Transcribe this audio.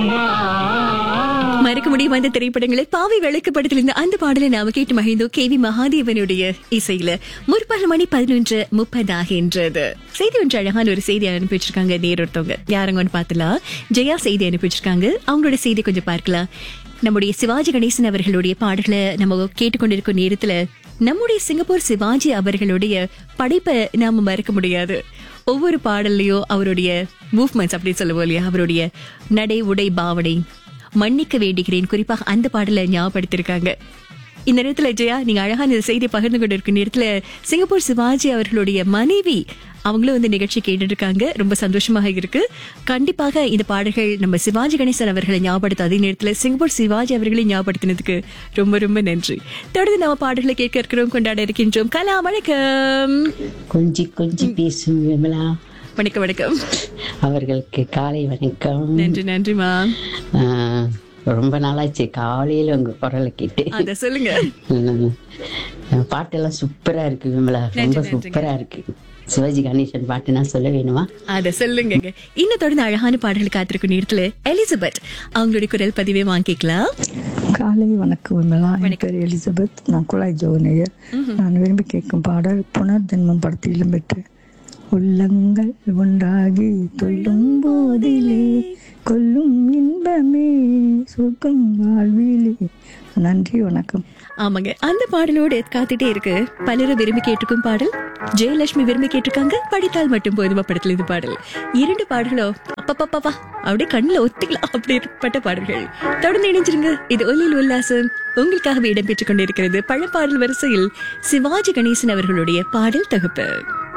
மறக்க முடியுமா இந்த திரைப்படங்களில் பாவை விளக்கு படத்தில் இந்த அந்த பாடலை நாம கேட்டு மகிழ்ந்தோ கே வி மகாதேவனுடைய இசையில முற்பகல் மணி பதினொன்று முப்பதாகின்றது செய்தி ஒன்று அழகான ஒரு செய்தி அனுப்பி வச்சிருக்காங்க நேர் ஒருத்தவங்க யாருங்கன்னு பார்த்தலாம் ஜெயா செய்தி அனுப்பி வச்சிருக்காங்க அவங்களோட செய்தி கொஞ்சம் பார்க்கலாம் நம்முடைய சிவாஜி கணேசன் அவர்களுடைய பாடல்களை நம்ம கேட்டுக்கொண்டிருக்கும் நேரத்துல நம்முடைய சிங்கப்பூர் சிவாஜி அவர்களுடைய படைப்பை நாம மறக்க முடியாது ஒவ்வொரு பாடல்லையும் அவருடைய மூவ்மெண்ட்ஸ் அப்படின்னு சொல்லுவோம் இல்லையா அவருடைய நடை உடை பாவனை மன்னிக்க வேண்டுகிறேன் குறிப்பாக அந்த பாடலை ஞாபகப்படுத்திருக்காங்க இந்த நேரத்துல ஜெயா நீங்க அழகா இந்த செய்தியை பகிர்ந்து கொண்டு இருக்கும் நேரத்துல சிங்கப்பூர் சிவாஜி அவர்களுடைய மனைவி அவங்களும் வந்து நிகழ்ச்சி கேட்டுட்டு இருக்காங்க ரொம்ப சந்தோஷமாக இருக்கு கண்டிப்பாக இந்த பாடல்கள் நம்ம சிவாஜி கணேசன் அவர்களை ஞாபகப்படுத்த அதே நேரத்துல சிங்கப்பூர் சிவாஜி அவர்களை ஞாபகப்படுத்தினதுக்கு ரொம்ப ரொம்ப நன்றி தொடர்ந்து நம்ம பாடல்களை கேட்க இருக்கிறோம் கொண்டாட இருக்கின்றோம் கலா வணக்கம் கொஞ்சி கொஞ்சி பேசும் விமலா வணக்கம் வணக்கம் அவர்களுக்கு காலை வணக்கம் நன்றி நன்றிமா ஆஹ், ரொம்ப நாளாச்சு காலையில உங்க குரலை கேட்டு அத சொல்லுங்க உம், பாட்டெல்லாம் சூப்பரா இருக்கு விமலா ரொம்ப சூப்பரா இருக்கு சிவாஜி கணேசன் பாட்டுனா சொல்ல வேணுமா அத சொல்லுங்க இன்னும் தொடர்ந்து அழகான பாடல்கள் காத்திருக்கும் நேரத்துல எலிசபெத் அவங்களுடைய குரல் பதிவே வாங்கிக்கலாம் காலை வணக்கம் விமலா என் பேர் எலிசபெத் நான் குழாய் ஜோனையர் நான் விரும்பி கேட்கும் பாடல் புனர்ஜென்மம் படத்திலும் பெற்று உள்ளங்கள் ஒன்றாகி துள்ளும் போதிலே கொல்லும் இன்பமே சொர்க்கம் வாழ்விலே நன்றி வணக்கம் ஆமாங்க அந்த பாடலோடு காத்துட்டே இருக்கு பலரும் விரும்பி கேட்டிருக்கும் பாடல் ஜெயலட்சுமி விரும்பி கேட்டிருக்காங்க படித்தால் மட்டும் போதுமா படத்துல இது பாடல் இரண்டு பாடல்களோ அப்பப்பப்பா அப்படியே கண்ணுல ஒத்திக்கலாம் அப்படிப்பட்ட பாடல்கள் தொடர்ந்து இணைஞ்சிருங்க இது ஒல்லில் உல்லாசம் உங்களுக்காகவே இடம்பெற்றுக் கொண்டிருக்கிறது பழப்பாடல் வரிசையில் சிவாஜி கணேசன் அவர்களுடைய பாடல் தொகுப்பு